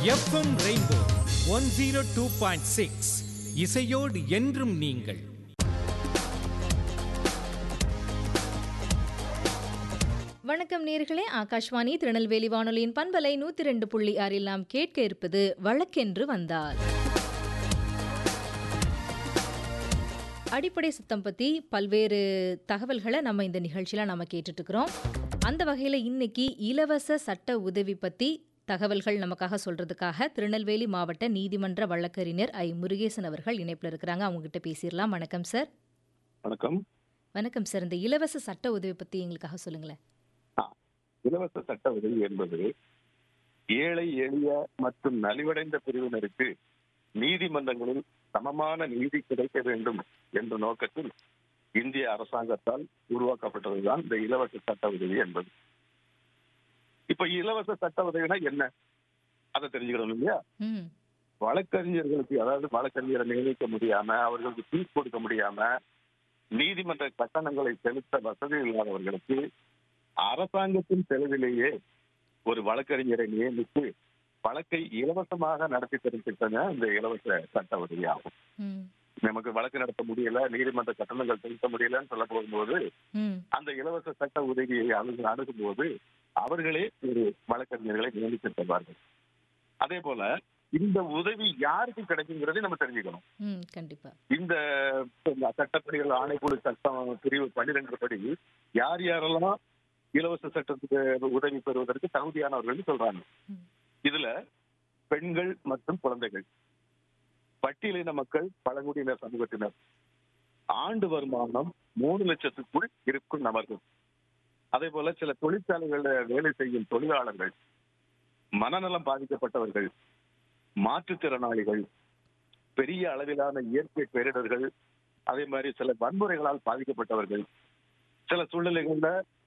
FM rainbow one zero two point six இசையோடு என்றும் நீங்கள் வணக்கம் நேர்களே ஆகாஷ்வாணி திருநெல்வேலி வானொலியின் பண்பலை நூத்தி ரெண்டு புள்ளி ஆறில் நாம் கேட்க இருப்பது வழக்கென்று வந்தால் அடிப்படை சுத்தம் பற்றி பல்வேறு தகவல்களை நம்ம இந்த நிகழ்ச்சியில் நம்ம கேட்டுட்டு இருக்கிறோம் அந்த வகையில் இன்னைக்கு இலவச சட்ட உதவி பற்றி தகவல்கள் நமக்காக சொல்றதுக்காக திருநெல்வேலி மாவட்ட நீதிமன்ற வழக்கறிஞர் ஐ முருகேசன் அவர்கள் இணைப்பில் இருக்கிறாங்க அவங்ககிட்ட பேசிடலாம் வணக்கம் சார் வணக்கம் வணக்கம் சார் இந்த இலவச சட்ட உதவி பற்றி எங்களுக்காக சொல்லுங்களேன் இலவச சட்ட உதவி என்பது ஏழை எளிய மற்றும் நலிவடைந்த பிரிவினருக்கு நீதிமன்றங்களில் சமமான நீதி கிடைக்க வேண்டும் என்ற நோக்கத்தில் இந்திய அரசாங்கத்தால் உருவாக்கப்பட்டதுதான் இந்த இலவச சட்ட உதவி என்பது இப்ப இலவச சட்ட உதவினா என்ன அதை தெரிஞ்சுக்கணும் இல்லையா ம் வழக்கறிஞர்களுக்கு அதாவது வழக்கறிஞரை நியமிக்க முடியாம அவர்களுக்கு ஃபீஸ் கொடுக்க முடியாம நீதிமன்ற கட்டணங்களை செலுத்த வசதி இல்லாதவர்களுக்கு அரசாங்கத்தின் செலவிலேயே ஒரு வழக்கறிஞரை நியமித்து வழக்கை இலவசமாக நடத்தி தரும் திட்டங்க இந்த இலவச சட்ட உதவி ஆகும் ம் நமக்கு வழக்கு நடத்த முடியல நீதிமன்ற கட்டணங்கள் செலுத்த முடியலன்னு சொல்ல போகும்போது ம் அந்த இலவச சட்ட உதவியை அணுகு அணுகும்போது அவர்களே ஒரு வழக்கறிஞர்களை நியமித்து தருவார்கள் அதே போல இந்த உதவி யாருக்கு கிடைக்குங்கிறதை நம்ம தெரிஞ்சுக்கணும் ம் கண்டிப்பா இந்த இந்த சட்டப்படிகள் ஆணைக்குழு சட்டம் பிரிவு பன்னிரெண்டு படி யார் யாரெல்லாம் இலவச சட்டத்துக்கு உதவி பெறுவதற்கு தகுதியானவர்கள் சொல்றாங்க ம். இதுல பெண்கள் மற்றும் குழந்தைகள் பட்டியலின மக்கள் பழங்குடியினர் சமூகத்தினர் ஆண்டு வருமானம் மூணு லட்சத்துக்குள் இருக்கும் நபர்கள் அதே போல சில தொழிற்சாலைகள்ல வேலை செய்யும் தொழிலாளர்கள் மனநலம் பாதிக்கப்பட்டவர்கள் மாற்றுத்திறனாளிகள் பெரிய அளவிலான இயற்கை பேரிடர்கள் அதே மாதிரி சில வன்முறைகளால் பாதிக்கப்பட்டவர்கள் சில சூழ்நிலைகள்ல